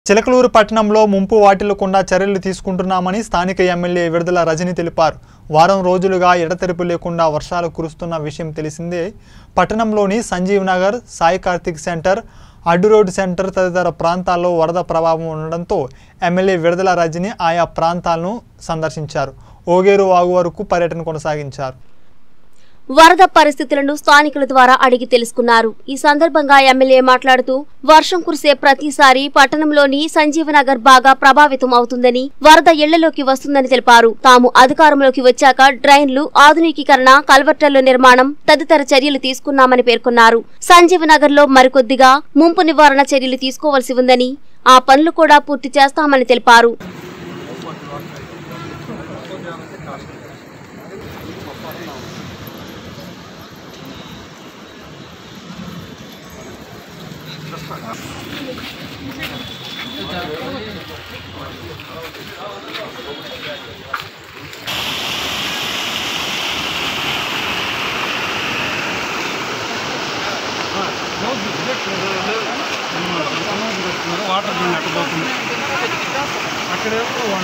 చిలకలూరు పట్టణంలో ముంపు వాటిల్లకుండా చర్యలు తీసుకుంటున్నామని స్థానిక ఎమ్మెల్యే విడుదల రజని తెలిపారు వారం రోజులుగా ఎడతెరిపి లేకుండా వర్షాలు కురుస్తున్న విషయం తెలిసిందే పట్టణంలోని సంజీవ్ నగర్ సాయి కార్తిక్ సెంటర్ అడ్డు రోడ్ సెంటర్ తదితర ప్రాంతాల్లో వరద ప్రభావం ఉండడంతో ఎమ్మెల్యే విడుదల రజని ఆయా ప్రాంతాలను సందర్శించారు ఓగేరు వాగు వరకు పర్యటన కొనసాగించారు వరద పరిస్థితులను స్థానికుల ద్వారా అడిగి తెలుసుకున్నారు ఈ సందర్భంగా ఎమ్మెల్యే మాట్లాడుతూ వర్షం కురిసే ప్రతిసారి పట్టణంలోని సంజీవనగర్ బాగా ప్రభావితం అవుతుందని వరద ఇళ్లలోకి వస్తుందని తెలిపారు తాము అధికారంలోకి వచ్చాక డ్రైన్లు ఆధునికీకరణ కల్వర్టర్ల నిర్మాణం తదితర చర్యలు తీసుకున్నామని పేర్కొన్నారు సంజీవనగర్ లో మరికొద్దిగా ముంపు నివారణ చర్యలు తీసుకోవాల్సి ఉందని ఆ పనులు కూడా పూర్తి చేస్తామని తెలిపారు వాటర్ బిల్ అట్టబోతుంది అక్కడే వన్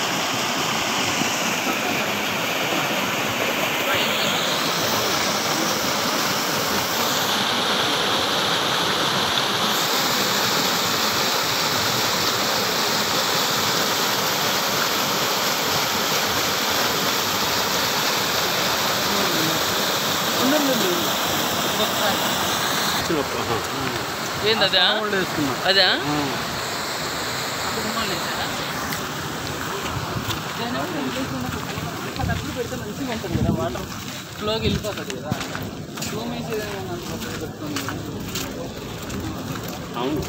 ఏంది అదా వేసుకున్నా అదా ఫ్లోకి వెళ్ళిపోతుంది కదా ఫ్లో వేసి అవును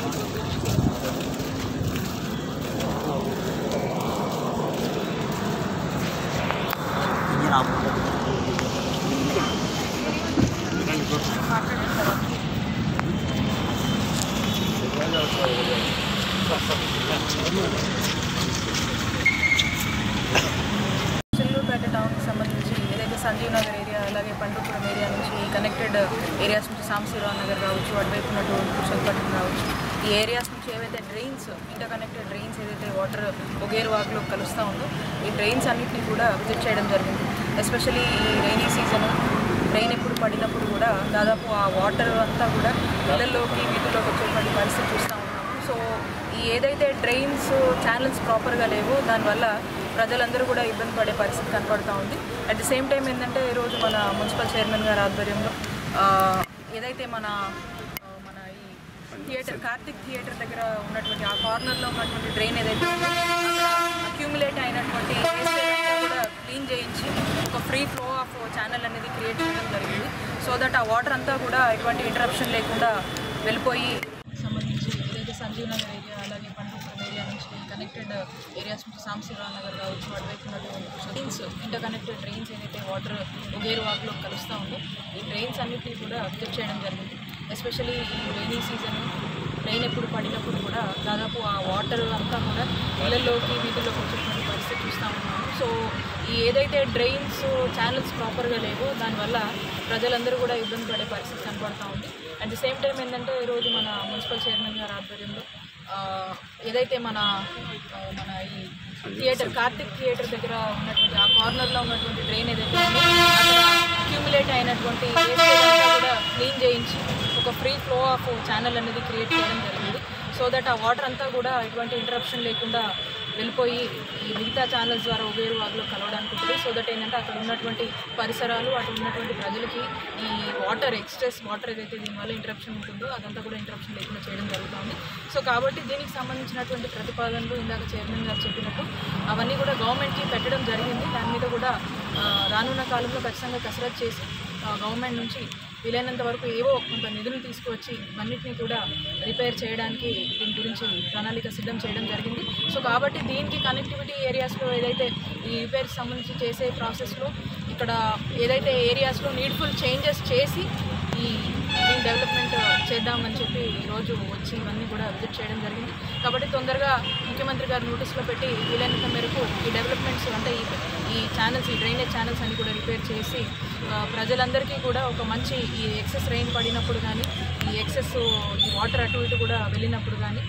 చెల్లూరుపేట టౌన్కి సంబంధించి ఏదైతే సంజీవ్ నగర్ ఏరియా అలాగే పండుపురం ఏరియా నుంచి ఈ కనెక్టెడ్ ఏరియాస్ నుంచి సాంశీరావు నగర్ కావచ్చు అటువైపు ఉన్నటువంటి కుషల్పట్నం కావచ్చు ఈ ఏరియాస్ నుంచి ఏవైతే డ్రైన్స్ ఇంటర్ కనెక్టెడ్ డ్రైన్స్ ఏదైతే వాటర్ ఒగేరు వాగులో కలుస్తూ ఉందో ఈ డ్రైన్స్ అన్నింటినీ కూడా విజిట్ చేయడం జరిగింది ఎస్పెషలీ ఈ రైనీ సీజన్ రైన్ ఎప్పుడు పడినప్పుడు కూడా దాదాపు ఆ వాటర్ అంతా కూడా ఇళ్లలోకి వీధుల్లోకి వచ్చేటువంటి పరిస్థితి చూస్తూ ఉన్నాము సో ఈ ఏదైతే డ్రైన్స్ ఛానల్స్ ప్రాపర్గా లేవో దానివల్ల ప్రజలందరూ కూడా ఇబ్బంది పడే పరిస్థితి కనపడుతూ ఉంది అట్ ది సేమ్ టైం ఏంటంటే ఈరోజు మన మున్సిపల్ చైర్మన్ గారి ఆధ్వర్యంలో ఆ, ఏదైతే మన ఆ, మన ఈ థియేటర్ కార్తిక్ థియేటర్ దగ్గర ఉన్నటువంటి ఆ కార్నర్లో ఉన్నటువంటి డ్రైన్ ఏదైతే ఉందో అక్కడ అక్యూములేట్ అయినటువంటి wastage అంతా కూడా క్లీన్ చేయించి ఒక ఫ్రీ ఫ్లో ఆఫ్ ఛానల్ అనేది క్రియేట్ చేయడం జరిగింది సో దట్ ఆ వాటర్ అంతా కూడా ఎటువంటి ఇంటరప్షన్ లేకుండా వెళ్ళిపోయి సంబంధించి ఏదైతే సంజీవ్ నగర్ ఏరియా అలాగే పండుపురం ఏరియా నుంచి కనెక్టెడ్ ఏరియాస్ నుంచి సాంశీరావు నగర్ కావచ్చు అటువైపు ఉన్నటువంటి డ్రైన్స్ ఇంటర్ కనెక్టెడ్ డ్రైన్స్ ఏదైతే వాటర్ ఒగేరు వాక్లో కలుస్తూ ఉందో ఈ డ్రైన్స్ అన్నిటినీ కూడా విజిట్ చేయడం జరిగింది ఎస్పెషలీ ఈ రైనీ సీజన్ రైన్ ఎప్పుడు పడినప్పుడు కూడా దాదాపు ఆ వాటర్ అంతా కూడా ఇళ్లలోకి వీధుల్లోకి వచ్చేటువంటి పరిస్థితి చూస్తూ ఉన్నాము సో ఈ ఏదైతే డ్రైన్స్ ఛానల్స్ ప్రాపర్గా లేవో దానివల్ల ప్రజలందరూ కూడా ఇబ్బంది పడే పరిస్థితి కనపడతా ఉంది అట్ ది సేమ్ టైం ఏంటంటే ఈరోజు మన మున్సిపల్ చైర్మన్ గారి ఆధ్వర్యంలో ఆ, ఏదైతే మన ఆ, మన ఈ థియేటర్ కార్తిక్ థియేటర్ దగ్గర ఉన్నటువంటి ఆ కార్నర్లో ఉన్నటువంటి డ్రైన్ ఏదైతే ఉందో అక్కడ అక్యూములేట్ అయినటువంటి wastage అంతా కూడా క్లీన్ చేయించి ఒక ఫ్రీ ఫ్లో ఆఫ్ ఛానల్ అనేది క్రియేట్ చేయడం జరిగింది సో దట్ ఆ వాటర్ అంతా కూడా ఎటువంటి ఇంటరప్షన్ లేకుండా వెళ్ళిపోయి ఈ మిగతా ఛానల్స్ ద్వారా ఉబేరు వాగులో కలవడానికి ఉంటుంది సో దట్ ఏంటంటే అక్కడ ఉన్నటువంటి పరిసరాలు అక్కడ ఉన్నటువంటి ప్రజలకి ఈ వాటర్ ఎక్స్ట్రెస్ వాటర్ ఏదైతే దీనివల్ల ఇంటరప్షన్ ఉంటుందో అదంతా కూడా ఇంటరప్షన్ లేకుండా చేయడం జరుగుతుంది సో కాబట్టి దీనికి సంబంధించినటువంటి ప్రతిపాదనలు ఇందాక చైర్మన్ గారు చెప్పినట్టు అవన్నీ కూడా గవర్నమెంట్కి పెట్టడం జరిగింది దాని మీద కూడా ఆ, రానున్న కాలంలో ఖచ్చితంగా కసరత్ చేసి ఆ, గవర్నమెంట్ నుంచి వీలైనంత వరకు ఏవో కొంత నిధులు తీసుకువచ్చి అన్నింటినీ కూడా రిపేర్ చేయడానికి దీని గురించి ప్రణాళిక సిద్ధం చేయడం జరిగింది సో కాబట్టి దీనికి కనెక్టివిటీ ఏరియాస్లో ఏదైతే ఈ రిపేర్కి సంబంధించి చేసే ప్రాసెస్లో ఇక్కడ ఏదైతే ఏరియాస్లో నీడ్ఫుల్ చేంజెస్ చేసి ఈ దీని డెవలప్మెంట్ చేద్దామని చెప్పి ఈరోజు వచ్చి ఇవన్నీ కూడా విజిట్ చేయడం జరిగింది కాబట్టి తొందరగా ముఖ్యమంత్రి గారు నోటీస్లో పెట్టి వీలైనంత మేరకు ఈ డెవలప్మెంట్స్ అంటే ఈ ఈ ఛానల్స్ ఈ డ్రైనేజ్ ఛానల్స్ అన్ని కూడా రిపేర్ చేసి ఆ, ప్రజలందరికీ కూడా ఒక మంచి ఈ ఎక్సెస్ రెయిన్ పడినప్పుడు కానీ ఈ ఎక్సెస్ ఈ వాటర్ అటు ఇటు కూడా వెళ్ళినప్పుడు కానీ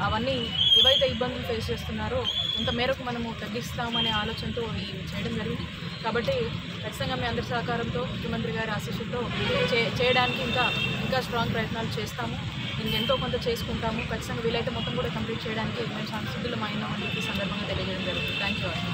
అవన్నీ ఏవైతే ఇబ్బందులు ఫేస్ చేస్తున్నారో కొంత మేరకు మనము తగ్గిస్తామనే ఆలోచనతో ఇవి చేయడం జరిగింది కాబట్టి ఖచ్చితంగా మీ అందరి సహకారంతో ముఖ్యమంత్రి గారి ఆశీస్సులతో చే చేయడానికి ఇంకా ఇంకా స్ట్రాంగ్ ప్రయత్నాలు చేస్తాము ఇంకెంతో కొంత చేసుకుంటాము ఖచ్చితంగా వీలైతే మొత్తం కూడా కంప్లీట్ చేయడానికి మేము సంసిద్ధులం అయినామని చెప్పి ఈ సందర్భంగా తెలియజేయడం జరుగుతుంది థ్యాంక్ యూ